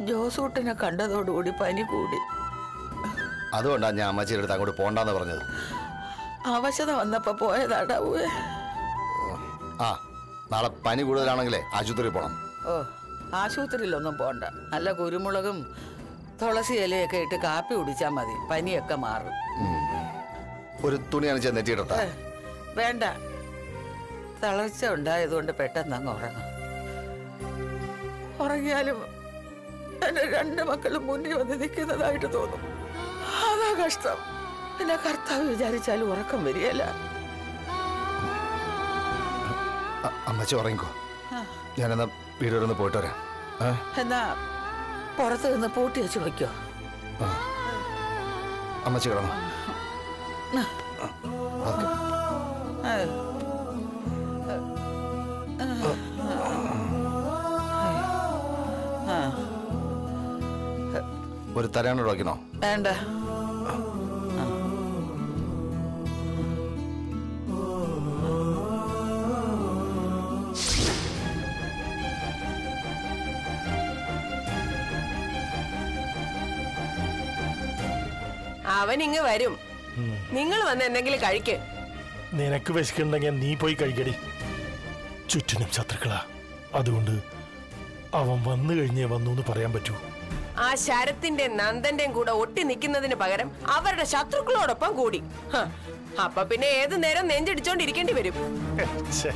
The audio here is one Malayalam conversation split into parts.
ജോസൂട്ടിനെ കണ്ടതോടുകൂടി പനി കൂടി അതുകൊണ്ടാണ് ഞാൻ അമ്മച്ചിയുടെ അടുത്ത് അങ്ങോട്ട് പോണ്ടെന്ന് പറഞ്ഞത് അവശത വന്നപ്പോ പോയതാടാവേ ആ നാളെ പനി കൂടുതലാണെങ്കിലേ ആശുപത്രിയിൽ പോകണം ഓ ആശുപത്രിയിലൊന്നും പോണ്ട നല്ല കുരുമുളകും തുളസി ഇലയൊക്കെ ഇട്ട് കാപ്പി കുടിച്ചാൽ മതി പനിയൊക്കെ മാറും ഒരു തുണി അണിച്ച് നെറ്റിയിടട്ടെ ഏ, വേണ്ട തളർച്ച ഉണ്ടായതുകൊണ്ട് പെട്ടെന്ന് അങ്ങ് ഉറങ്ങും ഉറങ്ങിയാലും എന്റെ രണ്ട് മക്കളും മുന്നിൽ വന്ന് നിൽക്കുന്നതായിട്ട് തോന്നും അതാ കഷ്ടം പിന്നെ കർത്താവ് വിചാരിച്ചാലും ഉറക്കം വരികയല്ല അ- അമ്മച്ചി ഉറങ്ങിക്കോ ഞാനെന്നാ വീട് വരെ ഒന്ന് പോയിട്ട് വരാം ഏ? എന്നാ പുറത്ത് നിന്ന് പൂട്ടി വെച്ച് വയ്ക്കോ അമ്മച്ചി കിടന്നു ഒരു തരാനോട് വയ്ക്കണോ വേണ്ട അവൻ ഇങ്ങ് വരും നിങ്ങൾ വന്ന് എന്തെങ്കിലും കഴിക്ക് നിനക്ക് വിശക്കുണ്ടെങ്കിൽ നീ പോയി കഴിക്കടി ചുറ്റിനും ശത്രുക്കളാ അതുകൊണ്ട് അവൻ വന്നു കഴിഞ്ഞേ വന്നു എന്ന് പറയാൻ പറ്റൂ ആ ശരത്തിന്റെ നന്ദന്റെയും കൂടെ ഒട്ടി നിൽക്കുന്നതിന് പകരം അവരുടെ ശത്രുക്കളോടൊപ്പം കൂടി ഹ, അപ്പൊ പിന്നെ ഏത് നേരം നെഞ്ചടിച്ചോണ്ടിരിക്കേണ്ടി വരും ഛെ.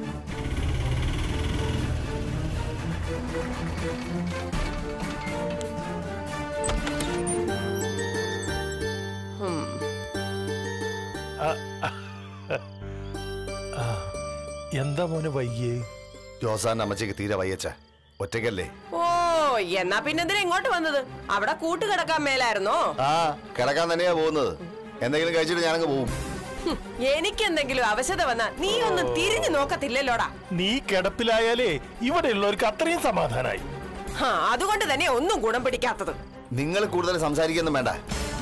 ആ, എന്താ മോനെ വയ്യേ ജോസാന്റെ അമ്മച്ചിക്ക് തീരെ വയ്യച്ച ഒറ്റയ്ക്കല്ലേ ഓ എന്നാ പിന്നെന്തിനാ ഇങ്ങോട്ട് വന്നത് അവിടെ കൂട്ടുകിടക്കാൻ മേലായിരുന്നോ ആ കിടക്കാൻ തന്നെയാ പോകുന്നത് എന്തെങ്കിലും കഴിച്ചിട്ട് ഞാനങ്ങ് പോവും ഹും, എനിക്കെന്തെങ്കിലും അവശത വന്നാ നീ ഒന്ന് തിരിഞ്ഞു നോക്കത്തില്ലല്ലോടാ നീ കിടപ്പിലായാലേ ഇവിടെയുള്ളവർക്ക് അത്രയും സമാധാനായി ഹാ അതുകൊണ്ട് തന്നെ ഒന്നും ഗുണം പിടിക്കാത്തത് നിങ്ങൾ കൂടുതൽ സംസാരിക്കൊന്നും വേണ്ട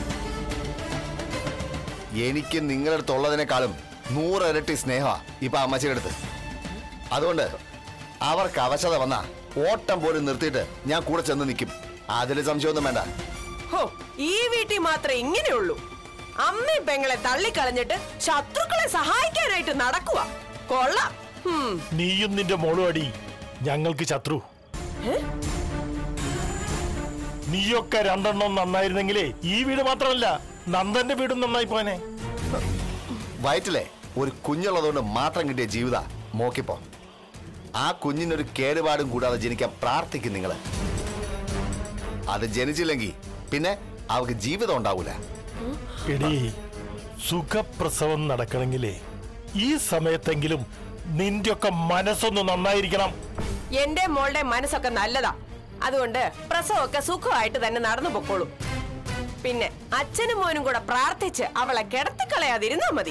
എനിക്ക് നിങ്ങളുടെ അടുത്തുള്ളതിനേക്കാളും നൂറിരട്ടി സ്നേഹ ഇപ്പൊ അമ്മച്ചിയുടെ അടുത്ത് അതുകൊണ്ട് അവർക്ക് അവശത വന്ന ഓട്ടം പോലും നിർത്തിയിട്ട് ഞാൻ കൂടെ ചെന്ന് നിൽക്കും അതിൽ സംശയമൊന്നും വേണ്ട ഹോ ഈ വീട്ടിൽ മാത്രമേ ഇങ്ങനെയുള്ളൂ അമ്മയും പെങ്ങളെ തള്ളിക്കളഞ്ഞിട്ട് ശത്രുക്കളെ സഹായിക്കാനായിട്ട് നടക്കുക കൊള്ളാം ഹും, നീയും നിന്റെ മോളും അടി ഞങ്ങൾക്ക് ശത്രു നീയൊക്കെ രണ്ടെണ്ണം നന്നായിരുന്നെങ്കിലേ ഈ വീട് മാത്രമല്ല നന്ദന്റെ വീടും നന്നായി പോനെ വയറ്റിലെ ഒരു കുഞ്ഞുള്ളതുകൊണ്ട് മാത്രം കിട്ടിയ ജീവിത മോക്കിപ്പോ ആ കുഞ്ഞിനൊരു കേടുപാടും കൂടാതെ ജനിക്കാൻ പ്രാർത്ഥിക്കും നിങ്ങൾ അത് ജനിച്ചില്ലെങ്കിൽ പിന്നെ അവർക്ക് ജീവിതം ഉണ്ടാവൂല എടീ സുഖപ്രസവം നടക്കണമെങ്കിലേ ഈ സമയത്തെങ്കിലും നിന്റെയൊക്കെ മനസ്സൊന്ന് നന്നായിരിക്കണം എന്റെ മോളുടെ മനസ്സൊക്കെ നല്ലതാ അതുകൊണ്ട് പ്രസവമൊക്കെ സുഖമായിട്ട് തന്നെ നടന്നു പൊക്കോളൂ പിന്നെ അച്ഛനും മോനും കൂടെ പ്രാർത്ഥിച്ച് അവളെ കിടത്തിക്കളയാതിരുന്നാ മതി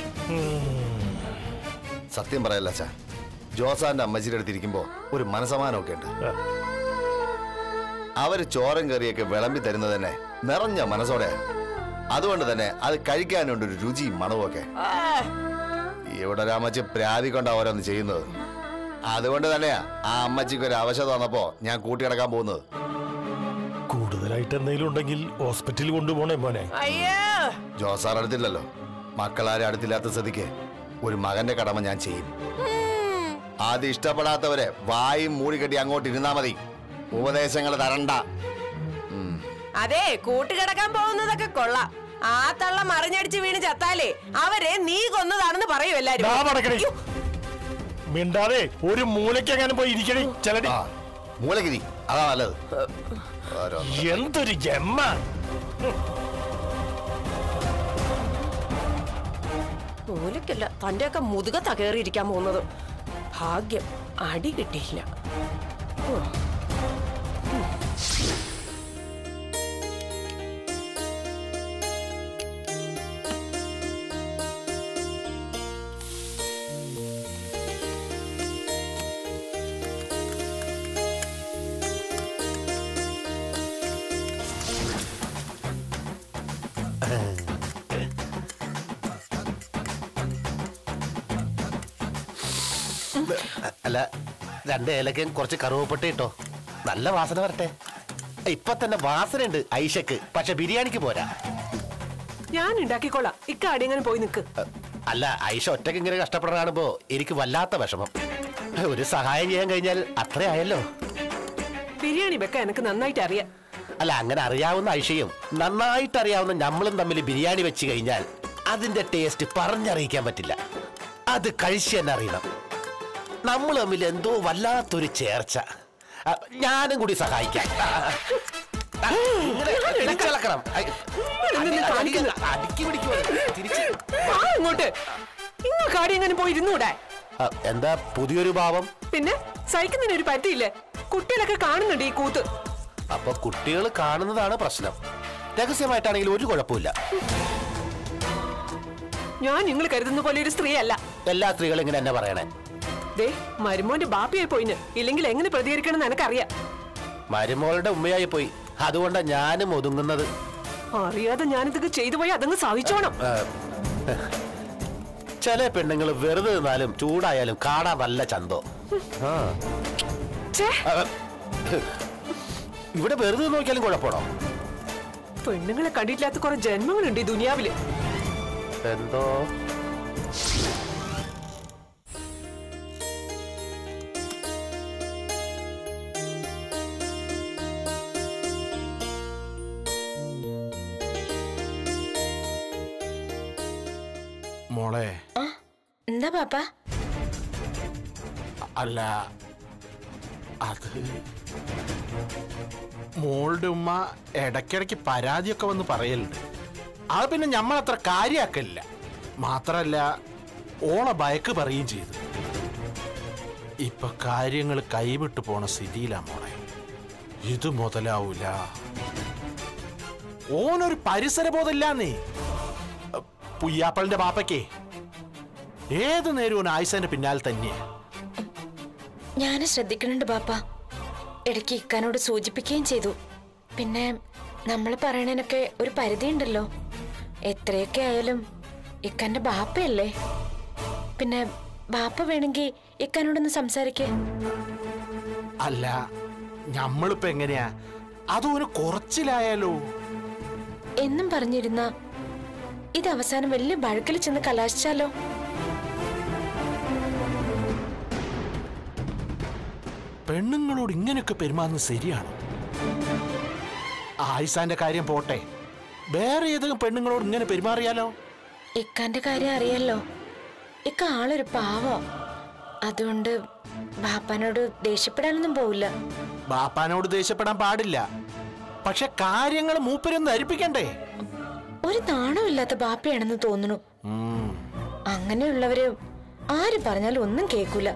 സത്യം പറയല്ല അച്ഛാ ജോസാന്റെ അമ്മച്ചിയുടെ അടുത്തിരിക്കുമ്പോ ഒരു മനസമാനമൊക്കെ ഉണ്ട് അവര് ചോരം കറിയൊക്കെ വിളമ്പി തരുന്നത് തന്നെ നിറഞ്ഞ മനസ്സോടെ അതുകൊണ്ട് തന്നെ അത് കഴിക്കാനുണ്ട് ഒരു രുചിയും മണവുമൊക്കെ ആ, ഇവിടെ ഒരു അമ്മച്ചി പ്രാതി കൊണ്ടാ ഓരോന്ന് ചെയ്യുന്നത് അതുകൊണ്ട് തന്നെയാ ആ അമ്മച്ചിക്ക് ഒരു അവശത വന്നപ്പോ ഞാൻ കൂട്ടിക്കിടക്കാൻ പോകുന്നത് കൂടുതലായിട്ട് എന്തെങ്കിലും ഉണ്ടെങ്കിൽ ഹോസ്പിറ്റലിൽ കൊണ്ടുപോണേ മോനെ അയ്യോ ജോസാർ അടുത്തില്ലല്ലോ മക്കളാരും അടുത്തില്ലാത്ത സ്ഥിതിക്ക് ഒരു മകന്റെ കടമ ഞാൻ ചെയ്യും അത് ഇഷ്ടപ്പെടാത്തവരെ വായും മൂടിക്കെട്ടി അങ്ങോട്ട് ഇരുന്നാ മതി ഉപദേശങ്ങൾ തരണ്ട അതെ കൂട്ടുകിടക്കാൻ പോകുന്നതൊക്കെ കൊള്ളാം ആ തള്ള മറിഞ്ഞടിച്ച് വീണ് ചത്താലേ അവരെ നീ കൊന്നതാണെന്ന് പറയൂ എല്ലാരും ദാ പടക്കണേ. അയ്യോ, മിണ്ടാതെ ഒരു മൂലയ്ക്ക് അങ്ങനെ പോയി ഇരിക്കണേ ചിലടി ആ മൂലഗിരി അതാ നല്ലത് ഓരോന്ന്. എന്തൊരു ജമ്മ മൂലക്കല്ല തന്റെയൊക്കെ മുതുകത്താ കയറിയിരിക്കാൻ പോകുന്നത് ഭാഗ്യം അടി കിട്ടിയില്ല ഓ. അല്ല രണ്ട് ഏലക്കയും കുറച്ച് കറുവപ്പട്ട ഇട്ടോ നല്ല വാസന വരട്ടെ ഇപ്പൊ തന്നെ വാസനയുണ്ട് ഐഷക്ക് പക്ഷെ ബിരിയാണിക്ക് പോരാ ഞാൻ ഉണ്ടാക്കിക്കോളാം ഇക്ക അടിയങ്ങനെ പോയി നിക്ക് അല്ല ഐഷ ഒറ്റയ്ക്ക് ഇങ്ങനെ കഷ്ടപ്പെടാൻ കാണുമ്പോ എനിക്ക് വല്ലാത്ത വിഷമം ഒരു സഹായം ചെയ്യാൻ കഴിഞ്ഞാൽ അത്രേ ആയല്ലോ ബിരിയാണി വെക്കാൻ എനിക്ക് നന്നായിട്ട് അറിയാം അല്ല അങ്ങനെ അറിയാവുന്ന ഐഷയും നന്നായിട്ട് അറിയാവുന്ന നമ്മളും തമ്മിൽ ബിരിയാണി വെച്ച് കഴിഞ്ഞാൽ അതിന്റെ ടേസ്റ്റ് പറഞ്ഞറിയിക്കാൻ പറ്റില്ല അത് കഴിച്ച് തന്നെ അറിയണം നമ്മൾ തമ്മിൽ എന്തോ വല്ലാത്തൊരു ചേർച്ച ആ, ഞാനും കൂടി സഹായിക്കാം ആ, ആ, ഇങ്ങനെ തിരിച്ചിളക്കണം. ഐ, അടി- അടി- അടിക്ക് പിടിക്കുവാ. തിരിച്ച് ആ ഇങ്ങോട്ട് ഇങ്ങോട്ട് അടിയങ്ങനെ പോയി ഇരുന്നൂടെ ആ, എന്താ പുതിയൊരു ഭാവം പിന്നെ സഹിക്കുന്നതിന് ഒരു പറ്റിയില്ലേ കുട്ടികളൊക്കെ കാണുന്നുണ്ട് ഈ കൂത്ത് അപ്പൊ കുട്ടികൾ കാണുന്നതാണ് പ്രശ്നം രഹസ്യമായിട്ടാണെങ്കിൽ ഒരു കുഴപ്പമില്ല ഞാൻ നിങ്ങൾ കരുതുന്ന പോലെ ഒരു സ്ത്രീയല്ല എല്ലാ സ്ത്രീകളും ഇങ്ങനെ എന്നെ പറയണേ ദേ മരുമോന്റെ ബാപ്പിയായി പോയിന് ഇല്ലെങ്കിൽ എങ്ങനെ പ്രതികരിക്കണം എന്ന് എനിക്കറിയാം മരുമോളുടെ ഉമ്മയായി പോയി അതുകൊണ്ടാണ് ഞാനും ഒതുങ്ങുന്നത് അറിയാതെ ഞാനിതൊക്കെ ചെയ്തു പോയി അതങ്ങ് സാധിച്ചോണം ചില പെണ്ണുങ്ങൾ വെറുതെ നിന്നാലും ചൂടായാലും കാണാൻ നല്ല ചന്തോ ആ. ഛേ ആ, ഇവിടെ വെറുതെ നോക്കിയാലും കുഴപ്പമാണോ പെണ്ണുങ്ങളെ കണ്ടിട്ടില്ലാത്ത കുറെ ജന്മങ്ങളുണ്ട് ഈ ദുനിയാവില് എന്തോ മോളെ എന്താ പാപ്പ അല്ല അത് മോളുടെ ഉമ്മ ഇടയ്ക്കിടയ്ക്ക് പരാതിയൊക്കെ വന്ന് പറയലുണ്ട് അത് പിന്നെ നമ്മൾ അത്ര കാര്യാക്കലില്ല മാത്രല്ല ഓളെ ഭയക്ക് പറയുകയും ചെയ്തു ഇപ്പൊ കാര്യങ്ങൾ കൈവിട്ടു പോണ സ്ഥിതിയിലാ മോളെ ഇത് മുതലാവൂല ഓനൊരു പരിസരബോധമില്ലാന്നേ പുയ്യാപ്പളിന്റെ ബാപ്പയ്ക്കേ ഏത് നേരവും ആയിസന്റെ പിന്നാലെ തന്നെയാ ഞാൻ ശ്രദ്ധിക്കുന്നുണ്ട് പാപ്പ ഇടയ്ക്ക് ഇക്കാനോട് സൂചിപ്പിക്കുകയും ചെയ്തു പിന്നെ നമ്മൾ പറയണതിനൊക്കെ ഒരു പരിധിയുണ്ടല്ലോ എത്രയൊക്കെ ആയാലും ഇക്കാന്റെ ബാപ്പയല്ലേ പിന്നെ ബാപ്പ വേണമെങ്കിൽ ഇക്കാനോടൊന്ന് സംസാരിക്കേ അല്ല ഞമ്മളിപ്പോ എങ്ങനെയാ അതോന് കുറച്ചിലായാലോ എന്നും പറഞ്ഞിരുന്ന ഇത് അവസാനം വലിയ വഴക്കിൽ ചെന്ന് കലാശിച്ചാലോ പെണ്ണുങ്ങളോട് ഇങ്ങനെയൊക്കെ പെരുമാറുന്നത് ശരിയാണ് ആയിസാന്റെ കാര്യം പോട്ടെ വേറെ ഏതെങ്കിലും പെണ്ണുങ്ങളോട് ഇങ്ങനെ പെരുമാറിയാലോ ഇക്കാന്റെ കാര്യം അറിയാലോ ഇക്ക ആളൊരു പാവം അതുകൊണ്ട് ബാപ്പാനോട് ദേഷ്യപ്പെടാനൊന്നും പോവില്ല ബാപ്പാനോട് ദേഷ്യപ്പെടാൻ പാടില്ല പക്ഷെ കാര്യങ്ങൾ മൂപ്പരൊന്ന് ധരിപ്പിക്കണ്ടേ ഒരു നാണമില്ലാത്ത ബാപ്പയാണെന്ന് തോന്നുന്നു ഉം. അങ്ങനെയുള്ളവര് ആര് പറഞ്ഞാലും ഒന്നും കേൾക്കൂല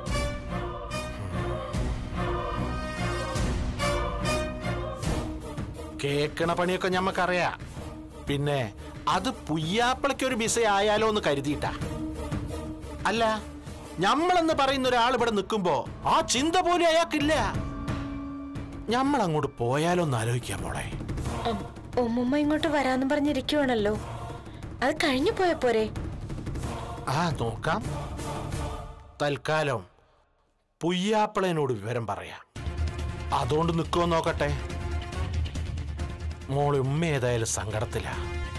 കേക്കണ പണിയൊക്കെ ഞമ്മക്കറിയാ പിന്നെ അത് പുയ്യാപ്പിളയ്ക്ക് ഒരു ബിസ ആയാലോ എന്ന് കരുതിയിട്ടാ അല്ല ഞമ്മളെന്ന് പറയുന്ന ഒരാൾ ഇവിടെ നിൽക്കുമ്പോ ആ ചിന്ത പോലും അയാൾക്കില്ല ഞമ്മൾ അങ്ങോട്ട് പോയാലോ എന്ന് ആലോചിക്കാം മോളെ ഉം, ഉമ്മുമ്മ ഇങ്ങോട്ട് വരാന്ന് പറഞ്ഞിരിക്കുവാണല്ലോ അത് കഴിഞ്ഞു പോയ പോരെ ആ നോക്കാം തൽക്കാലം പുയ്യാപ്പിളനോട് വിവരം പറയാം അതുകൊണ്ട് നിൽക്കുമോ നോക്കട്ടെ മോള് ഉമ്മ ഏതായാലും സങ്കടത്തിലാ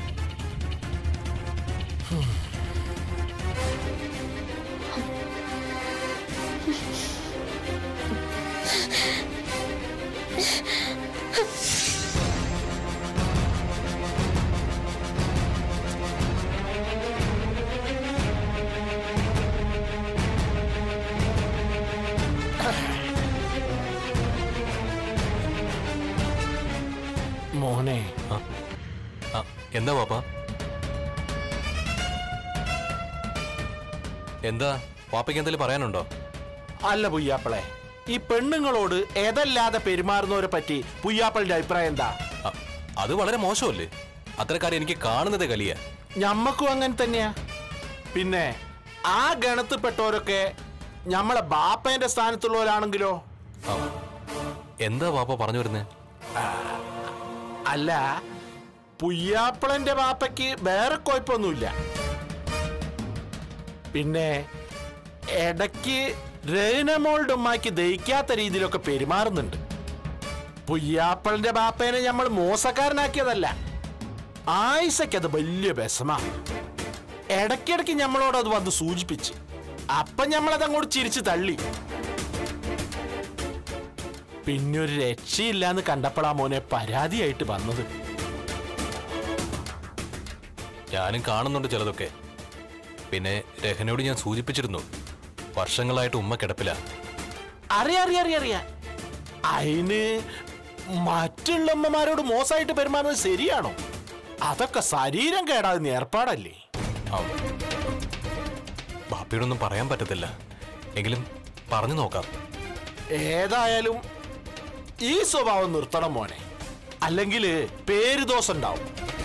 മോനെ ആ, എന്താ പാപ്പ എന്താ പാപ്പയ്ക്ക് എന്തെങ്കിലും പറയാനുണ്ടോ അല്ല പുയ്യാപ്പിളെ ഈ പെണ്ണുങ്ങളോട് എതല്ലാതെ പെരുമാറുന്നവരെ പറ്റി പുയ്യാപ്പിളിന്റെ അഭിപ്രായം എന്താ ആ, അത് വളരെ മോശമല്ലേ അത്തരക്കാരെ എനിക്ക് കാണുന്നത് കലിയ ഞമ്മക്കും അങ്ങനെ തന്നെയാ പിന്നെ ആ ഗണത്തിൽപ്പെട്ടവരൊക്കെ ഞമ്മളെ ബാപ്പേന്റെ സ്ഥാനത്തുള്ളവരാണെങ്കിലോ എന്താ പാപ്പ പറഞ്ഞു വരുന്നേ അല്ല പുയ്യാപ്പിളന്റെ ബാപ്പയ്ക്ക് വേറെ കുഴപ്പമൊന്നുമില്ല പിന്നെ ഇടയ്ക്ക് രേനമോളുടെ ഉമ്മാക്ക് ദഹിക്കാത്ത രീതിയിലൊക്കെ പെരുമാറുന്നുണ്ട് പുയ്യാപ്പളിന്റെ ബാപ്പേനെ നമ്മൾ മോശക്കാരനാക്കിയതല്ല ആയിഷയ്ക്കത് വലിയ വിഷമാ ഇടയ്ക്കിടയ്ക്ക് നമ്മളോട് അത് വന്ന് സൂചിപ്പിച്ച് അപ്പൊ നമ്മളത് അങ്ങോട്ട് ചിരിച്ചു തള്ളി പിന്നെ ഒരു രക്ഷയില്ലാന്ന് കണ്ടപ്പോഴാ മോനെ പരാതിയായിട്ട് വന്നത് ഞാനും കാണുന്നുണ്ട് ചിലതൊക്കെ പിന്നെ രഹനയോട് ഞാൻ സൂചിപ്പിച്ചിരുന്നു വർഷങ്ങളായിട്ട് ഉമ്മ കിടപ്പില്ല അറിയാ അറിയാ അറിയാ അറിയാ അതിന് മറ്റുള്ള അമ്മമാരോട് മോശമായിട്ട് പെരുമാറുന്നത് ശരിയാണോ അതൊക്കെ ശരീരം കേടാകുന്ന ഏർപ്പാടല്ലേ ബാപ്പയോടൊന്നും പറയാൻ പറ്റത്തില്ല എങ്കിലും പറഞ്ഞു നോക്കാം ഏതായാലും ഈ സ്വഭാവം നിർത്തണം മോനെ അല്ലെങ്കിൽ പേര് ദോഷം ഉണ്ടാവും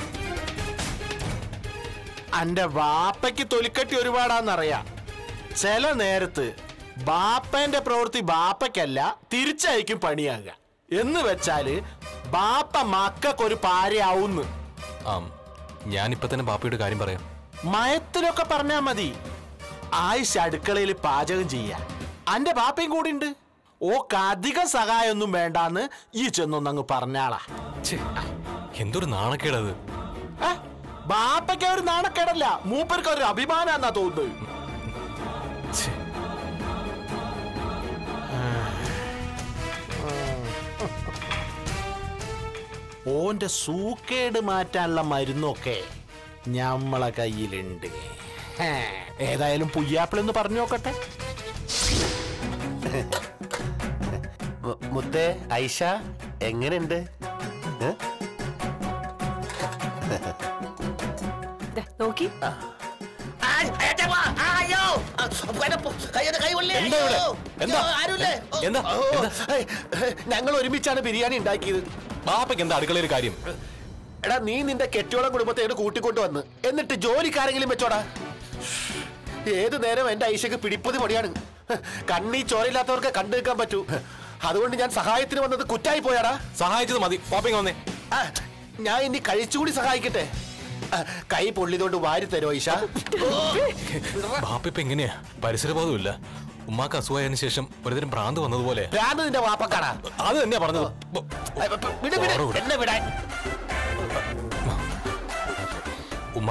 അന്റെ വാപ്പയ്ക്ക് തൊലിക്കട്ടി ഒരുപാടാന്നറിയാം ചില നേരത്ത് ബാപ്പന്റെ പ്രവൃത്തി ബാപ്പയ്ക്കല്ല തിരിച്ചയക്കും പണിയാകുക എന്ന് വെച്ചാല് ബാപ്പ മക്കൾക്കൊരു പാരയാവുന്ന് ആം ഞാൻ ഇപ്പൊ തന്നെ ബാപ്പയുടെ കാര്യം പറയാം മയത്തിലൊക്കെ പറഞ്ഞാ മതി ആയിഷ അടുക്കളയിൽ പാചകം ചെയ്യാ അന്റെ ബാപ്പയും കൂടി ഉണ്ട് ഓക്ക് അധികം സഹായമൊന്നും വേണ്ടാന്ന് ഈ ചെന്നൊന്നങ്ങ് പറഞ്ഞാളാ ഛെ, എന്തൊരു നാണക്കേടത് ഏ? ബാപ്പയ്ക്ക് ഒരു നാണക്കേടല്ല മൂപ്പർക്ക് ഒരു അഭിമാനാന്നാ തോന്നുന്നത് ഛെ, ഓന്റെ സൂക്കേട് മാറ്റാനുള്ള മരുന്നൊക്കെ ഞമ്മളെ കയ്യിലുണ്ട് ഹേ, ഏതായാലും പുയ്യാപ്പിളെന്ന് പറഞ്ഞു നോക്കട്ടെ മു- മുത്തേ ഐഷ എങ്ങനെയുണ്ട് ഏ? ദേ, നോക്കി എന്താ ഇവിടെ? എന്താ? എന്താ? എന്താ? ഏയ്, ഞങ്ങൾ ഒരുമിച്ചാണ് ബിരിയാണി ഉണ്ടാക്കിയത് ബാപ്പയ്ക്ക് എന്താ അടുക്കളയിൽ കാര്യം എടാ നീ നിന്റെ കെട്ടിയോളം കുടുംബത്തെ കൂട്ടിക്കൊണ്ടു വന്ന് എന്നിട്ട് ജോലിക്കാരെങ്കിലും വെച്ചോടാ ഏതു നേരം എന്റെ ഐശക്ക് പിടിപ്പത് പൊടിയാണ് കണ്ണീ ചോരയില്ലാത്തവർക്ക് കണ്ടു നിൽക്കാൻ പറ്റൂ അതുകൊണ്ട് ഞാൻ സഹായത്തിന് വന്നത് കുറ്റായി പോയാടാ സഹായിച്ചത് മതി ബാപ്പയ്ക്ക് വന്നേ ആ, ഞാൻ ഇനി കഴിച്ചുകൂടി സഹായിക്കട്ടെ ആ, കൈ പൊള്ളിയതുകൊണ്ട് വാരി തരോ ഐഷ ബാപ്പ ഇപ്പൊ എങ്ങനെയാ പരിസരബോധമില്ല ഉമ്മാക്ക് അസുഖമായതിനു ശേഷം ഒരുതരം ഭ്രാന്ത് വന്നതുപോലെ ഭ്രാന്ത് നിന്റെ വാപ്പക്കാടാ അത് തന്നെയാ പറഞ്ഞത് ബ- ഏ, പ- പ- വിട്, വിട്. ചോറ് വിട്. എന്നെ വിടാൻ ഉമ്മ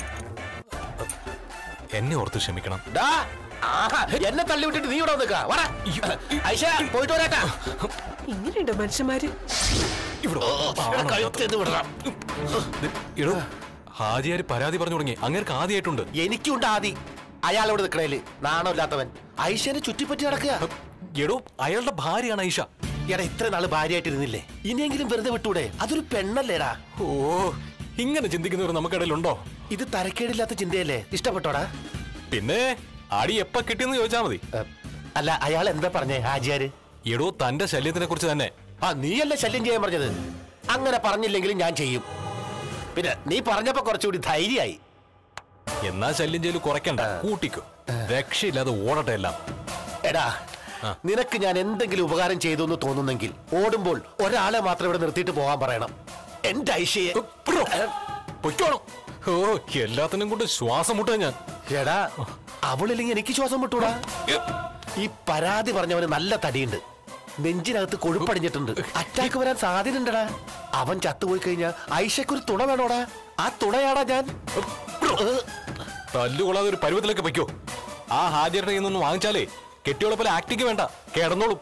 എന്നെ ഓർത്ത് ക്ഷമിക്കണം ഡാ, ആഹാ, എന്നെ തള്ളി വിട്ടിട്ട് നീ ഇവിടെ നിൽക്കാ വാടാ. ഐഷ പോയിട്ട് വരാട്ടാ ഇങ്ങനെയുണ്ട് മനുഷ്യന്മാര് ഇവിടെ ഇവിടെ കഴുത്തേന്ന് വിടണം ഇടോ ഹാജിയാര് പരാതി പറഞ്ഞു തുടങ്ങി അങ്ങേർക്ക് ആദ്യമായിട്ടുണ്ട് എനിക്കുണ്ട് ആദി അയാളോട് നിൽക്കണേല് നാണമില്ലാത്തവൻ ഐഷനെ ചുറ്റിപ്പറ്റി നടക്കുക എടോ അയാളുടെ ഭാര്യയാണ് ഐഷ എടാ ഇത്ര നാള് ഭാര്യയായിട്ടിരുന്നില്ലേ ഇനിയെങ്കിലും വെറുതെ വിട്ടൂടെ അതൊരു പെണ്ണല്ലേടാ ഓ ഇങ്ങനെ ചിന്തിക്കുന്നവർ നമുക്കിടയിലുണ്ടോ ഇത് തരക്കേടില്ലാത്ത ചിന്തയല്ലേ ഇഷ്ടപ്പെട്ടോടാ പിന്നെ അടി എപ്പ കിട്ടിയെന്ന് ചോദിച്ചാ മതി ഏ, അല്ല അയാൾ എന്താ പറഞ്ഞേ ഹാജിയാര് എടോ തന്റെ ശല്യത്തിനെ കുറിച്ച് തന്നെ ആ നീയല്ലേ ശല്യം ചെയ്യാൻ പറഞ്ഞത് അങ്ങനെ പറഞ്ഞില്ലെങ്കിലും ഞാൻ ചെയ്യും പിന്നെ നീ പറഞ്ഞപ്പോ കുറച്ചുകൂടി ധൈര്യമായി എന്നാ ശല്യം ചെയ്യൽ കുറയ്ക്കണ്ട കൂട്ടിക്കോ രക്ഷയില്ലാതെ ഓടട്ടെ എല്ലാം എടാ ആ. നിനക്ക് ഞാൻ എന്തെങ്കിലും ഉപകാരം ചെയ്തു എന്ന് തോന്നുന്നെങ്കിൽ ഓടുമ്പോൾ ഒരാളെ മാത്രം ഇവിടെ നിർത്തിയിട്ട് പോകാൻ പറയണം എന്റെ ഐഷയെ ബ്രോ, പൊയ്ക്കോണം ഓ എല്ലാത്തിനും കൊണ്ട് ശ്വാസം മുട്ടാ ഞാൻ എടാ അവളില്ലെങ്കിൽ എനിക്ക് ശ്വാസം വിട്ടൂടാ ഈ പരാതി പറഞ്ഞവന് നല്ല തടിയുണ്ട് നെഞ്ചിനകത്ത് കൊഴുപ്പടിഞ്ഞിട്ടുണ്ട് അറ്റാക്ക് വരാൻ സാധ്യതയുണ്ടടാ അവൻ ചത്തുപോയി കഴിഞ്ഞാൽ ഐഷയ്ക്കൊരു തുണ വേണോടാ ആ തുണയാടാ ഞാൻ തല്ലുകൊള്ളാതെ ഒരു പരുവത്തിലേക്ക് പൊയ്ക്കോ ആ ഹാജിയുടെ കയ്യിൽ നിന്ന് വാങ്ങിച്ചാലേ കെട്ടിയോളെ പോലെ ആക്ടിങ് വേണ്ട കിടന്നോളും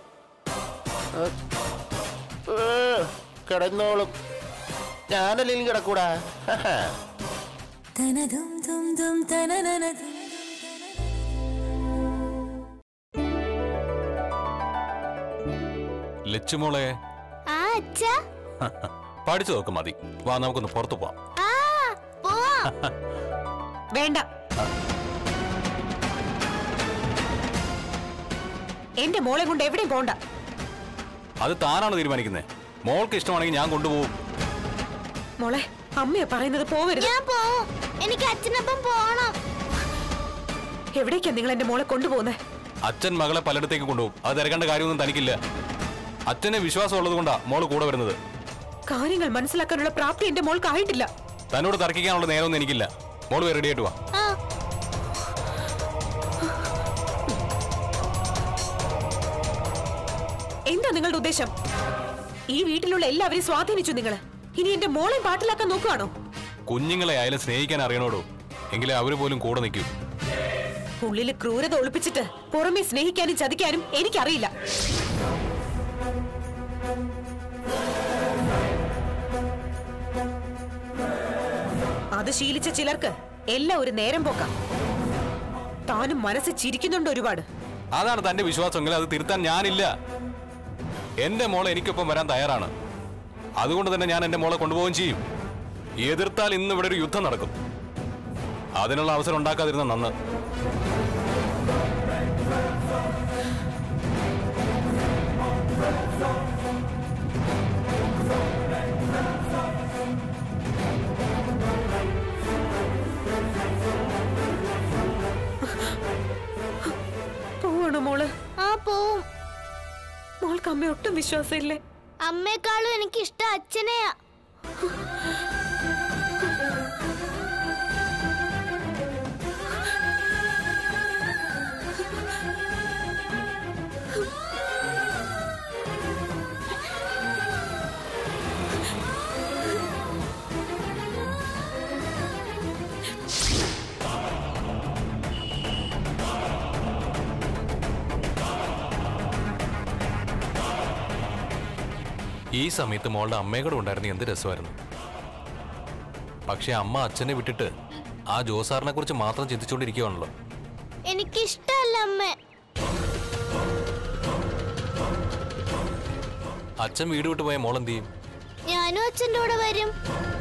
ഏ, കിടന്നോളും ഞാനല്ലെങ്കിലും കിടക്കൂടാ തനതും തും തും തനനനതും ലച്ചുമോളെ ആ അച്ഛ പഠിച്ചു നോക്ക് മതി വാ നമുക്കൊന്ന് പുറത്തു പോവാം ആ പോവാം വേണ്ട എന്റെ മോളെ കൊണ്ട് എവിടെയും പോണ്ട അത് താനാണ് തീരുമാനിക്കുന്നത് മോൾക്ക് ഇഷ്ടമാണെങ്കിൽ ഞാൻ കൊണ്ടുപോകും മോളെ അമ്മയെ പറയുന്നത് പോവരുത് ഞാൻ പോവും എനിക്ക് അച്ഛനൊപ്പം പോണം എവിടേക്കാ നിങ്ങൾ എന്റെ മോളെ കൊണ്ടുപോകുന്നേ അച്ഛൻ മകളെ പലയിടത്തേക്ക് കൊണ്ടുപോകും അത് തിരക്കേണ്ട കാര്യമൊന്നും തനിക്കില്ല അച്ഛനെ വിശ്വാസം ഉള്ളത് കൊണ്ടാ മോള് കൂടെ വരുന്നത് കാര്യങ്ങൾ മനസ്സിലാക്കാനുള്ള പ്രാപ്തി എന്റെ മോൾക്ക് ആയിട്ടില്ല തന്നോട് തർക്കിക്കാനുള്ള നേരമൊന്നും എനിക്കില്ല മോള് റെഡി ആയിട്ട് വാ ആ എന്താ നിങ്ങളുടെ ഉദ്ദേശം ഈ വീട്ടിലുള്ള എല്ലാവരെയും സ്വാധീനിച്ചു നിങ്ങള് ഇനി എന്റെ മോളെ പാട്ടിലാക്കാൻ നോക്കുകയാണോ കുഞ്ഞുങ്ങളെ ആയാലും സ്നേഹിക്കാൻ അറിയണോടോ എങ്കിലേ അവര് പോലും കൂടെ നിൽക്കൂ ഉള്ളില് ക്രൂരത ഒളിപ്പിച്ചിട്ട് പുറമെ സ്നേഹിക്കാനും ചതിക്കാനും എനിക്കറിയില്ല അത് ശീലിച്ച ചിലർക്ക് എല്ലാം ഒരു നേരം പോക്കാം താനും മനസ്സ് ചിരിക്കുന്നുണ്ട് ഒരുപാട് അതാണ് തന്റെ വിശ്വാസമെങ്കിൽ അത് തിരുത്താൻ ഞാനില്ല എന്റെ മോളെ എനിക്കൊപ്പം വരാൻ തയ്യാറാണ് അതുകൊണ്ട് തന്നെ ഞാൻ എന്റെ മോളെ കൊണ്ടുപോവുകയും ചെയ്യും എതിർത്താൽ ഇന്ന് ഇവിടെ ഒരു യുദ്ധം നടക്കും അതിനുള്ള അവസരം ഉണ്ടാക്കാതിരുന്ന നന്ന് പോവാണോ മോള് ആ പോവും മോൾക്ക് അമ്മ ഒട്ടും വിശ്വാസമില്ലേ അമ്മയെക്കാളും എനിക്ക് ഇഷ്ടം അച്ഛനെയാ ഈ സമയത്ത് മോളുടെ അമ്മയും കൂടെ ഉണ്ടായിരുന്നു എന്ത് രസമായിരുന്നു പക്ഷെ അമ്മ അച്ഛനെ വിട്ടിട്ട് ആ ജോസാറിനെ കുറിച്ച് മാത്രം ചിന്തിച്ചുകൊണ്ടിരിക്കുകയാണല്ലോ എനിക്കിഷ്ടല്ല അമ്മ അച്ഛൻ വീട് വിട്ട് പോയ മോൾ എന്ത് ചെയ്യും ഞാനും അച്ഛൻ്റെ കൂടെ വരും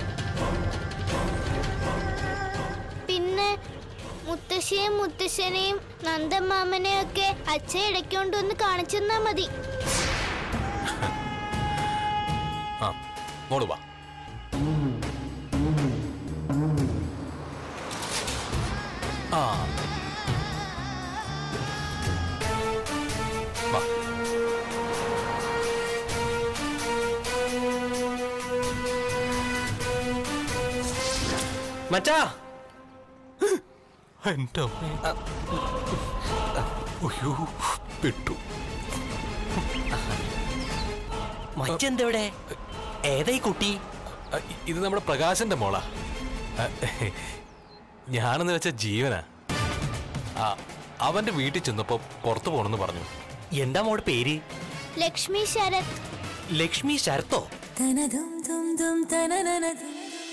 പിന്നെ മുത്തശ്ശിയും മുത്തശ്ശനെയും നന്ദമാമനെയും ഒക്കെ അച്ഛൻ ഇടയ്ക്കൊണ്ടൊന്ന് കാണിച്ചു തന്നാ മതി ആ മോള് വാ ആ വാ മച്ചാ എന്റെ അമ്മേ. അയ്യോ പെട്ടു മറ്റെന്തെവിടെ ഏതായി കുട്ടി അ, ഇത് നമ്മുടെ പ്രകാശന്റെ മോളാ അ, ഞാനെന്ന് വെച്ച ജീവനാ ആ, അവന്റെ വീട്ടിൽ ചെന്നപ്പോ പുറത്തു പോണെന്ന് പറഞ്ഞു എന്താ മോടെ പേര് ലക്ഷ്മി ശരത് ലക്ഷ്മി ശരത്തോ തനതും തും തും തനനനതും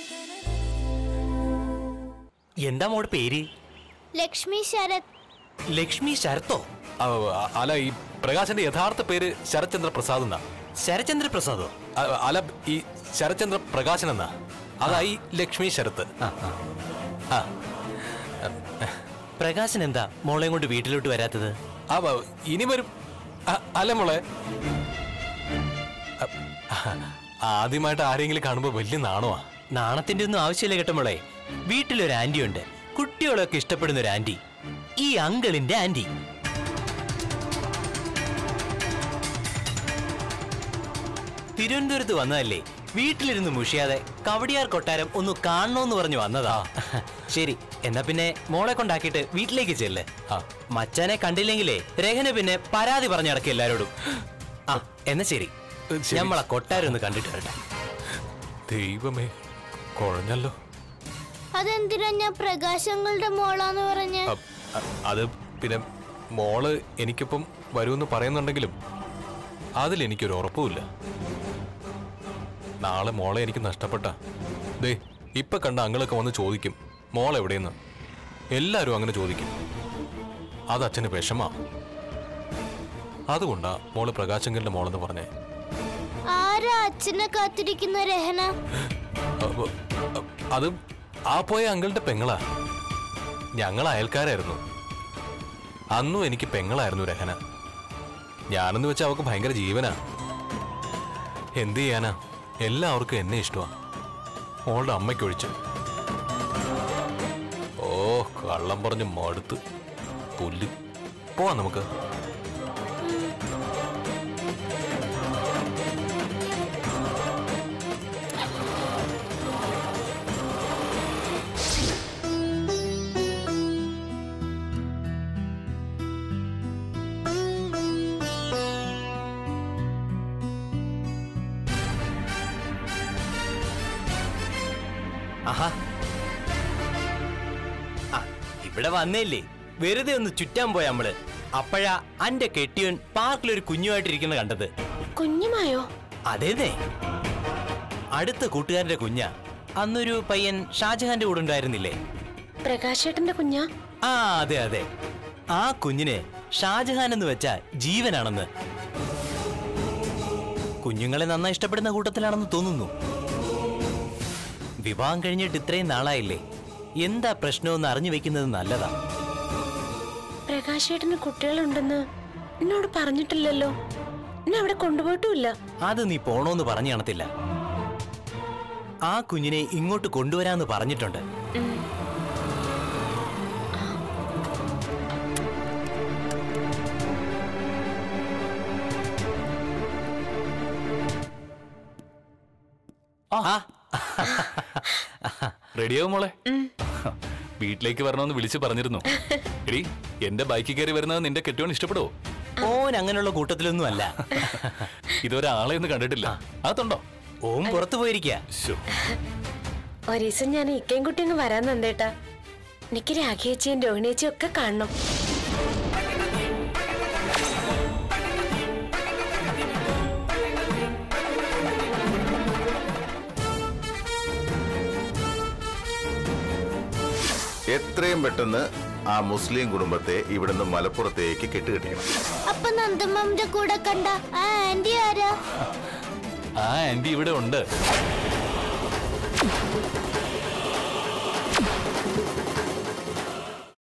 എന്താ മോടെ പേര് ലക്ഷ്മി ശരത് ലക്ഷ്മി ശരത്തോ അ, അല്ല ഈ പ്രകാശന്റെ യഥാർത്ഥ പേര് ശരത്ചന്ദ്ര പ്രസാദ് എന്നാ ശരചന്ദ്ര പ്രസാദോ അ, അല്ല ഈ ശരത്ചന്ദ്ര പ്രകാശൻ എന്നാ അതായി ലക്ഷ്മി ശരത്ത് ആ ആ ആ പ്രകാശൻ എന്താ മോളെയും കൊണ്ട് വീട്ടിലോട്ട് വരാത്തത് ആ, വ- ഇനി വരും അ, അല്ല മോളെ അ, ആദ്യമായിട്ട് ആരെങ്കിലും കാണുമ്പോ വലിയ നാണമാ നാണത്തിന്റെ ഒന്നും ആവശ്യമില്ല കേട്ടോ മോളെ വീട്ടിലൊരു ആന്റി ഉണ്ട് കുട്ടികളൊക്കെ ഇഷ്ടപ്പെടുന്ന ഒരു ആന്റി ഈ അങ്കിളിന്റെ ആന്റി തിരുവനന്തപുരത്ത് വന്നതല്ലേ വീട്ടിലിരുന്ന് മുഷിയാതെ കവടിയാർ കൊട്ടാരം ഒന്ന് കാണണോന്ന് പറഞ്ഞു വന്നതാ ശരി എന്നാ പിന്നെ മോളെ കൊണ്ടാക്കിയിട്ട് വീട്ടിലേക്ക് ചെല്ല് ആ. മച്ചാനെ കണ്ടില്ലെങ്കിലേ രഹന പിന്നെ പരാതി പറഞ്ഞു നടക്കും എല്ലാരോടും ആ എന്നാ ശരി ശരി. നമ്മളെ കൊട്ടാരം ഒന്ന് കണ്ടിട്ട് വരട്ടെ ദൈവമേ കുഴഞ്ഞല്ലോ അതെന്തിനാ ഞാൻ പ്രകാശങ്ങളുടെ മോളാന്ന് പറഞ്ഞ അ, അ, അത് പിന്നെ മോള് എനിക്കൊപ്പം വരുമെന്ന് പറയുന്നുണ്ടെങ്കിലും അതിലെനിക്കൊരു ഉറപ്പുമില്ല നാളെ മോളെ എനിക്ക് നഷ്ടപ്പെട്ട ദേ ഇപ്പൊ കണ്ട അങ്ങളൊക്കെ വന്ന് ചോദിക്കും മോൾ എവിടെയെന്ന് എല്ലാവരും അങ്ങനെ ചോദിക്കും അത് അച്ഛന് വിഷമാ അതുകൊണ്ടാ മോള് പ്രകാശങ്കലിന്റെ മോളെന്ന് പറഞ്ഞേ ആരാ അച്ഛനെ കാത്തിരിക്കുന്ന രഹന അപ്പൊ, അ- അത് ആ പോയ അങ്കിളുടെ പെങ്ങളാ ഞങ്ങൾ അയൽക്കാരായിരുന്നു അന്നും എനിക്ക് പെങ്ങളായിരുന്നു രഹന ഞാനെന്ന് വെച്ചാൽ അവൾക്ക് ഭയങ്കര ജീവനാ എന്ത് ചെയ്യാനാ എല്ലാവർക്കും എന്നെ ഇഷ്ടമാ മോളുടെ അമ്മയ്ക്കൊഴിച്ച് ഓ കള്ളം പറഞ്ഞ് മടുത്ത് പുല്ല് പോവാം നമുക്ക് ആഹാ ആ, ഇവിടെ വന്നേല്ലേ വെറുതെ ഒന്ന് ചുറ്റാൻ പോയ നമ്മള് അപ്പോഴാ അന്റെ കെട്ടിയോൻ പാർക്കിലൊരു കുഞ്ഞുമായിട്ടിരിക്കുന്നത് കണ്ടത് കുഞ്ഞുമായോ അതേന്നെ അടുത്ത കൂട്ടുകാരന്റെ കുഞ്ഞാ അന്നൊരു പയ്യൻ ഷാജഹാന്റെ കൂടെ ഉണ്ടായിരുന്നില്ലേ പ്രകാശേട്ടന്റെ കുഞ്ഞാ ആ അതെ അതെ ആ കുഞ്ഞിന് ഷാജഹാൻ എന്ന് വെച്ച ജീവനാണെന്ന് കുഞ്ഞുങ്ങളെ നന്നായി ഇഷ്ടപ്പെടുന്ന കൂട്ടത്തിലാണെന്ന് തോന്നുന്നു വിവാഹം കഴിഞ്ഞിട്ട് ഇത്രയും നാളായില്ലേ എന്താ പ്രശ്നമെന്ന് അറിഞ്ഞു വെക്കുന്നത് നല്ലതാ പ്രകാശേട്ടന് കുട്ടികളുണ്ടെന്ന് എന്നോട് പറഞ്ഞിട്ടില്ലല്ലോ എന്നെ അവിടെ കൊണ്ടുപോയിട്ടുമില്ല അത് നീ പോണോന്ന് പറഞ്ഞു കാണത്തില്ല ആ കുഞ്ഞിനെ ഇങ്ങോട്ട് കൊണ്ടുവരാന്ന് പറഞ്ഞിട്ടുണ്ട് ആ റെഡിയാവും മോളെ വീട്ടിലേക്ക് വരണമെന്ന് വിളിച്ചു പറഞ്ഞിരുന്നു എടി എന്റെ ബൈക്കിൽ കയറി വരുന്നത് നിന്റെ കെട്ടിയോൺ ഇഷ്ടപ്പെടുവോ ഓൻ അങ്ങനെയുള്ള കൂട്ടത്തിലൊന്നും അല്ല ഇതൊരാളെ ഒന്നും കണ്ടിട്ടില്ല അതുണ്ടോ ഓൻ പുറത്തു പോയിരിക്കുക ഒരു ദിവസം ഞാൻ ഇക്കയും കുട്ടി അങ്ങ് വരാൻ നന്ദേട്ടാ എനിക്ക് രാഖേച്ചിയും രോഹിണിയേച്ചിയും ഒക്കെ കാണണം എത്രയും പെട്ടെന്ന് ആ മുസ്ലിം കുടുംബത്തെ ഇവിടുന്ന് മലപ്പുറത്തേക്ക് കെട്ടുകെട്ടിക്കണം അപ്പൊ നന്ദമ്മന്റെ കൂടെ കണ്ട ആ ആന്റി ആരാ ആ ആന്റി ഇവിടെ ഉണ്ട്